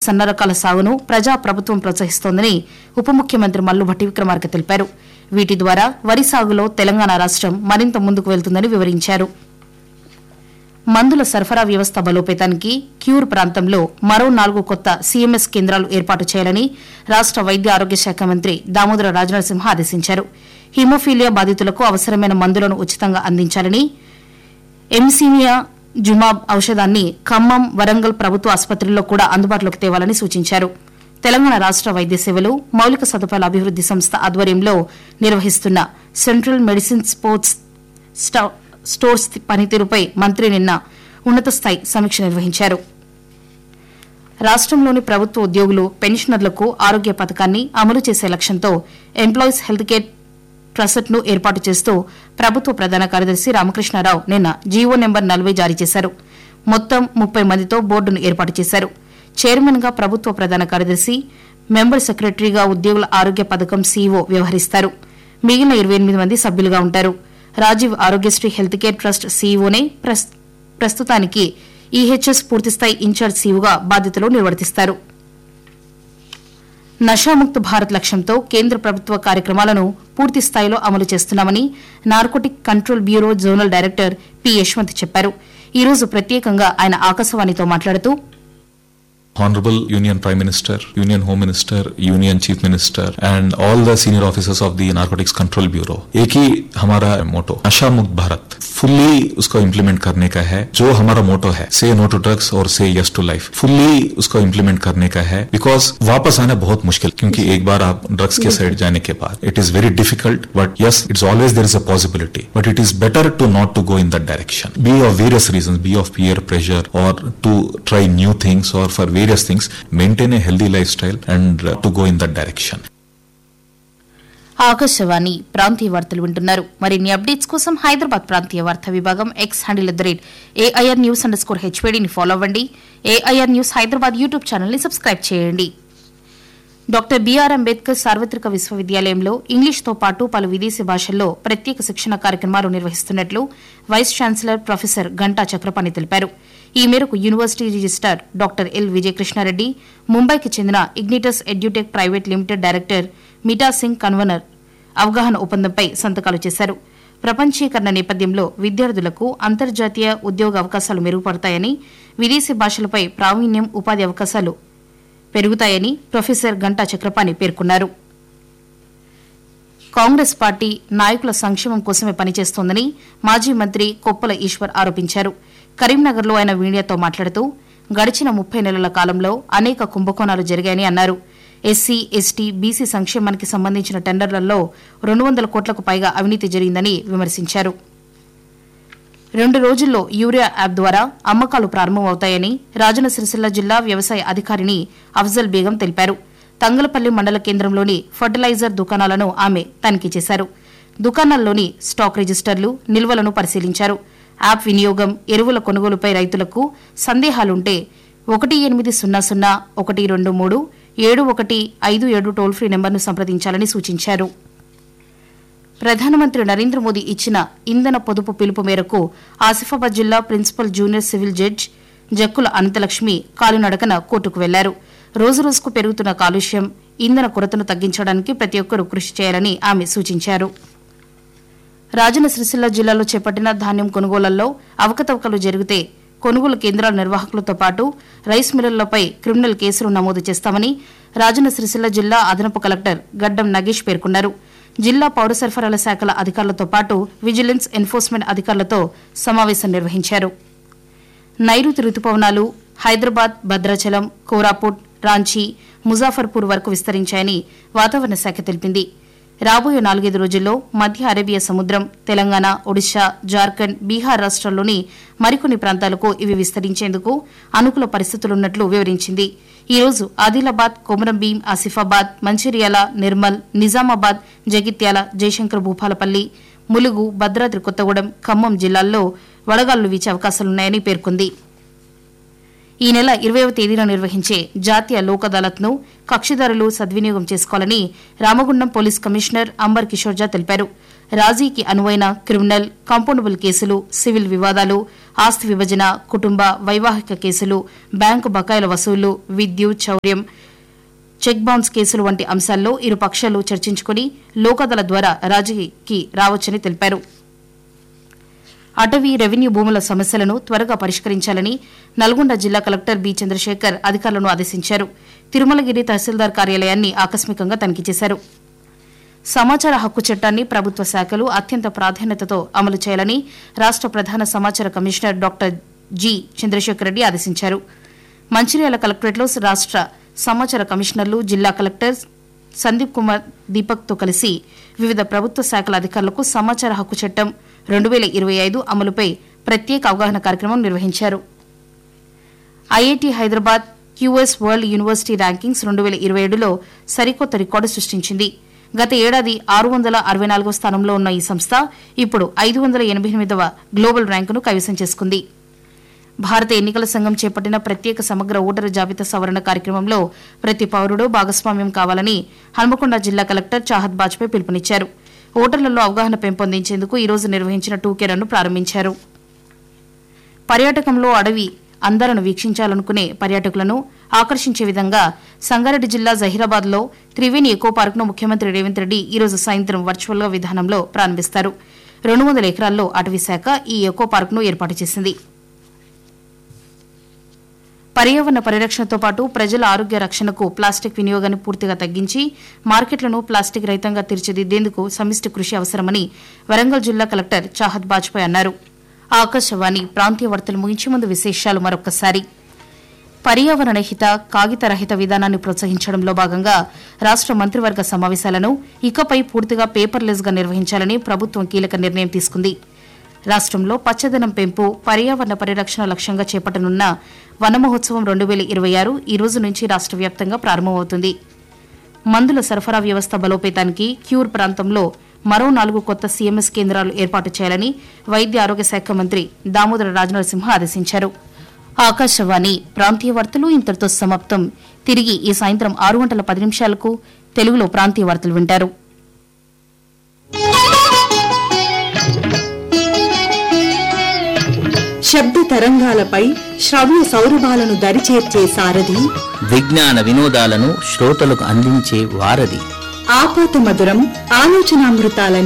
సన్న రకాల సాగును ప్రజా ప్రభుత్వం ప్రోత్సహిస్తోందని ఉప ముఖ్యమంత్రి మల్లు భట్టి విక్రమార్క తెలిపారు వీటి ద్వారా వరి సాగులో తెలంగాణ రాష్టం మరింత ముందుకు వెళ్తుందని వివరించారు మందుల సరఫరా వ్యవస్థ బలోపేతానికి క్యూర్ ప్రాంతంలో మరో నాలుగు కొత్త సీఎంఎస్ కేంద్రాలు ఏర్పాటు చేయాలని రాష్ట వైద్య ఆరోగ్య శాఖ మంత్రి దామోదర రాజనరసింహ ఆదేశించారు హిమోఫీలియా బాధితులకు అవసరమైన మందులను ఉచితంగా అందించాలని ఎంసీమియా జుమాబ్ ఔషధాన్ని ఖమ్మం వరంగల్ ప్రభుత్వ ఆసుపత్రుల్లో కూడా అందుబాటులోకి తేవాలని సూచించారు తెలంగాణ రాష్ట వైద్య సేవలు మౌలిక సదుపాయాల అభివృద్ది సంస్థ ఆధ్వర్యంలో నిర్వహిస్తున్న సెంట్రల్ మెడిసిన్ స్పోర్ట్స్ స్టా- స్టోర్స్ పనితీరుపై మంత్రి నిన్న ఉన్నత స్థాయి సమీక్ష నిర్వహించారు రాష్టంలోని ప్రభుత్వ ఉద్యోగులు పెన్షనర్లకు ఆరోగ్య పథకాన్ని అమలు చేసే లక్ష్యంతో ఎంప్లాయీస్ హెల్త్ కేర్ ట్రస్ట్ ను ఏర్పాటు చేస్తూ ప్రభుత్వ ప్రధాన కార్యదర్శి రామకృష్ణారావు నిన్న జీవో నెంబర్ నలభై జారీ చేశారు మొత్తం ముప్పై మందితో బోర్డును ఏర్పాటు చేశారు చైర్మన్ గా ప్రభుత్వ ప్రధాన కార్యదర్శి మెంబర్ సెక్రటరీగా ఉద్యోగుల ఆరోగ్య పథకం సీఈఓ వ్యవహరిస్తారు మిగిలిన ఇరవై ఎనిమిది మంది సభ్యులుగా ఉంటారు Rajiv Aarogyasri health care trust సీఈఓనే ప్రస్- ప్రస్తుతానికి ఈహెచ్ఎస్ పూర్తిస్థాయి ఇన్ఛార్జ్ సీఈఓగా బాధ్యతలు నిర్వర్తిస్తారు నషాముక్త భారత్ లక్ష్యంతో కేంద్ర ప్రభుత్వ కార్యక్రమాలను పూర్తి స్థాయిలో అమలు చేస్తున్నామని narcotic control bureau zonal director P Yashwant చెప్పారు ఈ రోజు ప్రత్యేకంగా ఆయన ఆకాశవాణితో మాట్లాడుతూ Honorable Union Prime Minister, Union Home Minister, Union Chief Minister, and all the senior officers of the Narcotics Control Bureau. एक ही हमारा मोटो नशा मुक्त भारत फुल्ली उसको इम्प्लीमेंट करने का है जो हमारा मोटो है से नो टू ड्रग्स और से यस टू लाइफ फुल्ली उसको इम्प्लीमेंट करने का है बिकॉज वापस आना बहुत मुश्किल क्योंकि एक बार आप ड्रग्स के साइड जाने के बाद it is very difficult but yes it's always there is a possibility but it is better to not to go in that direction be of various reason be of peer pressure or to try new things or for various things maintain a healthy lifestyle and uh, to go in that direction Akashvani ప్రాంతీయ వార్తలు వింటున్నారు మరిన్ని updates కోసం హైదరాబాద్ ప్రాంతీయ వార్తా విభాగం X handle at the rate AIR news underscore స్కోర్ హెచ్వేడిని ఫాలో అవ్వండి ఏఐఆర్ న్యూస్ హైదరాబాద్ యూట్యూబ్ ఛానల్ని సబ్స్క్రైబ్ చేయండి డాక్టర్ బీఆర్ అంబేద్కర్ సార్వత్రిక విశ్వవిద్యాలయంలో ఇంగ్లీష్తో పాటు పలు విదేశీ భాషల్లో ప్రత్యేక శిక్షణ కార్యక్రమాలు నిర్వహిస్తున్నట్లు vice chancellor professor Ganta Chakrapani తెలిపారు ఈ మేరకు university registrar doctor L Vijayakrishnareddy ముంబైకి చెందిన Ignitus edutech private limited director Mita Singh convener అవగాహన ఒప్పందంపై సంతకాలు చేశారు ప్రపంచీకరణ నేపథ్యంలో విద్యార్థులకు అంతర్జాతీయ ఉద్యోగ అవకాశాలు మెరుగుపడతాయని విదేశీ భాషలపై ప్రావీణ్యం ఉపాధి అవకాశాలు పెరుగుతాయని ప్రొఫెసర్ గంటా చక్రపాణి పేర్కొన్నారు కాంగ్రెస్ పార్టీ నాయకుల సంక్షేమం కోసమే పనిచేస్తోందని మాజీ మంత్రి కొప్పల ఈశ్వర్ ఆరోపించారు కరీంనగర్లో ఆయన మీడియాతో మాట్లాడుతూ గడిచిన ముప్పై నెలల కాలంలో అనేక కుంభకోణాలు జరిగాయని అన్నారు ఎస్సీ ఎస్టీ బీసీ సంక్షేమానికి సంబంధించిన టెండర్లలో రెండు వందల కోట్లకు పైగా అవినీతి జరిగిందని విమర్శించారు రెండు రోజుల్లో యూరియా యాప్ ద్వారా అమ్మకాలు ప్రారంభమవుతాయని రాజన్న సిరిసిల్ల జిల్లా వ్యవసాయ అధికారిని అఫ్జల్ బేగం తెలిపారు తంగలపల్లి మండల కేంద్రంలోని ఫర్టిలైజర్ దుకాణాలను ఆమె తనిఖీ చేశారు దుకాణాల్లోని స్టాక్ రిజిస్టర్లు నిల్వలను పరిశీలించారు యాప్ వినియోగం ఎరువుల కొనుగోలుపై రైతులకు సందేహాలుంటే ఒకటి ఎనిమిది సున్నా సున్నా ఒకటి రెండు మూడు ఏడు ఒకటి ఐదు ఏడు టోల్ ఫ్రీ నెంబర్ను సంప్రదించాలని సూచించారు ప్రధానమంత్రి నరేంద్ర మోదీ ఇచ్చిన ఇంధన పొదుపు పిలుపు మేరకు ఆసిఫాబాద్ జిల్లా principal junior civil judge Jakkula Anantalakshmi కాలినడకన కోర్టుకు వెళ్లారు రోజురోజుకు పెరుగుతున్న కాలుష్యం ఇంధన కొరతను తగ్గించడానికి ప్రతి ఒక్కరూ కృషి చేయాలని ఆమె సూచించారు రాజన్న సిరిసిల్ల జిల్లాలో చేపట్టిన ధాన్యం కొనుగోళ్లలో అవకతవకలు జరిగితే కొనుగోలు కేంద్రాల నిర్వాహకులతో పాటు రైస్ మిల్లర్లపై క్రిమినల్ కేసులు నమోదు చేస్తామని రాజన్న సిరిసిల్ల జిల్లా అదనపు కలెక్టర్ గడ్డం నగేష్ పేర్కొన్నారు జిల్లా పౌర సరఫరాల శాఖల అధికారులతో పాటు విజిలెన్స్ ఎన్ఫోర్స్మెంట్ అధికారులతో సమావేశం నిర్వహించారు నైరుతి రుతుపవనాలు హైదరాబాద్ భద్రాచలం కోరాపుట్ రాంచీ ముజాఫర్పూర్ వరకు విస్తరించాయని వాతావరణ శాఖ తెలిపింది రాబోయే నాలుగైదు రోజుల్లో మధ్య అరేబియా సముద్రం తెలంగాణ ఒడిశా జార్ఖండ్ బీహార్ రాష్ట్రాల్లోని మరికొన్ని ప్రాంతాలకు ఇవి విస్తరించేందుకు అనుకూల పరిస్థితులున్నట్లు వివరించింది ఈ రోజు ఆదిలాబాద్ కొమరంభీం ఆసిఫాబాద్ మంచిర్యాల నిర్మల్ నిజామాబాద్ జగిత్యాల జయశంకర్ భూపాలపల్లి ములుగు భద్రాద్రి కొత్తగూడెం ఖమ్మం జిల్లాల్లో వడగాళ్లు వీచే అవకాశాలున్నాయని పేర్కొంది ఈ నెల ఇరవైవ తేదీన నిర్వహించే జాతీయ లోక్ అదాలత్ను కక్షిదారులు సద్వినియోగం చేసుకోవాలని రామగుండం పోలీస్ కమిషనర్ అంబర్ కిషోర్జా తెలిపారు రాజీకి అనువైన క్రిమినల్ కాంపౌండబుల్ కేసులు సివిల్ వివాదాలు ఆస్తి విభజన కుటుంబ వైవాహిక కేసులు బ్యాంకు బకాయిల వసూలు విద్యుత్ చౌర్యం చెక్ బౌన్స్ కేసులు వంటి అంశాల్లో ఇరు పక్షాలు చర్చించుకుని లోకదళ ద్వారా రాజీకి రావచ్చని తెలిపారు అటవీ రెవెన్యూ భూముల సమస్యలను త్వరగా పరిష్కరించాలని నల్గొండ జిల్లా కలెక్టర్ బి చంద్రశేఖర్ అధికారులను ఆదేశించారు తిరుమలగిరి తహసీల్దార్ కార్యాలయాన్ని ఆకస్మికంగా తనిఖీ చేశారు సమాచార హక్కు చట్టాన్ని ప్రభుత్వ శాఖలు అత్యంత ప్రాధాన్యతతో అమలు చేయాలని రాష్ట ప్రధాన సమాచార commissioner doctor G Chandrasekhar Reddy ఆదేశించారు మంచిర్యాల కలెక్టరేట్లో రాష్ట సమాచార కమిషనర్లు జిల్లా కలెక్టర్ సందీప్ కుమార్ దీపక్ తో కలిసి వివిధ ప్రభుత్వ శాఖల అధికారులకు సమాచార హక్కు చట్టం రెండు వేల ఇరవై ఐదు అమలుపై ప్రత్యేక అవగాహన కార్యక్రమం నిర్వహించారు IIT Hyderabad QS world university rankings రెండు వేల ఇరవై ఏడులో సరికొత్త రికార్డు సృష్టించింది గత ఏడాది ఆరు వందల అరవై నాలుగవ స్థానంలో ఉన్న ఈ సంస్థ ఇప్పుడు ఐదు వందల ఎనభై ఎనిమిదవ గ్లోబల్ ర్యాంకును కైవసం చేసుకుంది భారత ఎన్నికల సంఘం చేపట్టిన ప్రత్యేక సమగ్ర ఓటరు జాబితా సవరణ కార్యక్రమంలో ప్రతి పౌరుడు భాగస్వామ్యం కావాలని హన్మకొండ జిల్లా కలెక్టర్ చాహద్ బాజ్పేయి పిలుపునిచ్చారు ఓటర్లలో అవగాహన పెంపొందించేందుకు ఈ రోజు నిర్వహించిన టూకే రన్ను ప్రారంభించారు పర్యాటకంలో అడవి అందాలను వీక్షించాలనుకునే పర్యాటకులను ఆకర్షించే విధంగా సంగారెడ్డి జిల్లా జహీరాబాద్ లో త్రివేణి ఎకో పార్క్ ను ముఖ్యమంత్రి రేవంత్ రెడ్డి ఈ రోజు సాయంత్రం వర్చువల్ గా విధానంలో ప్రారంభిస్తారు రెండు వందల ఎకరాల్లో అటవీ శాఖ ఈ ఎకో పార్క్ ను ఏర్పాటు చేసింది పర్యావరణ పరిరక్షణతో పాటు ప్రజల ఆరోగ్య రక్షణకు ప్లాస్టిక్ వినియోగాన్ని పూర్తిగా తగ్గించి మార్కెట్లను ప్లాస్టిక్ రహితంగా తీర్చిదిద్దేందుకు సమిష్టి కృషి అవసరమని వరంగల్ జిల్లా కలెక్టర్ చాహద్ బాజ్పాయ్ అన్నారు ఆకాశవాణి ప్రాంతీయ వార్తలు ముగించే ముందు విశేషాలు మరొకసారి పర్యావరణ హిత కాగిత రహిత విధానాన్ని ప్రోత్సహించడంలో భాగంగా రాష్ట మంత్రివర్గ సమావేశాలను ఇకపై పూర్తిగా పేపర్లెస్ గా నిర్వహించాలని ప్రభుత్వం కీలక నిర్ణయం తీసుకుంది రాష్ట్రంలో పచ్చదనం పెంపు పర్యావరణ పరిరక్షణ లక్ష్యంగా చేపట్టనున్న వన మహోత్సవం రెండు వేల ఇరవై ఆరు ఈ రోజు నుంచి రాష్ట్ర వ్యాప్తంగా ప్రారంభమవుతుంది మందుల సరఫరా వ్యవస్థ బలోపేతానికి క్యూర్ ప్రాంతంలో మరో నాలుగు కొత్త సీఎంఎస్ కేంద్రాలు ఏర్పాటు చేయాలని వైద్య ఆరోగ్య శాఖ మంత్రి దామోదర రాజనరసింహ ఆదేశించారు ఆకాశవాణి ప్రాంతీయ వార్తలు ఇంతటితో సమాప్తం తిరిగి ఈ సాయంత్రం ఆరు గంటల పది నిమిషాలకు తెలుగులో ప్రాంతీయ వార్తలు వింటారు శబ్ద తరంగాలపై శ్రవ్య సౌరభాలను దరిచేర్చే సారథి విజ్ఞాన వినోదాలను శ్రోతలకు అందించే వారధి ఆపాత మధురం ఆలోచనామృతాల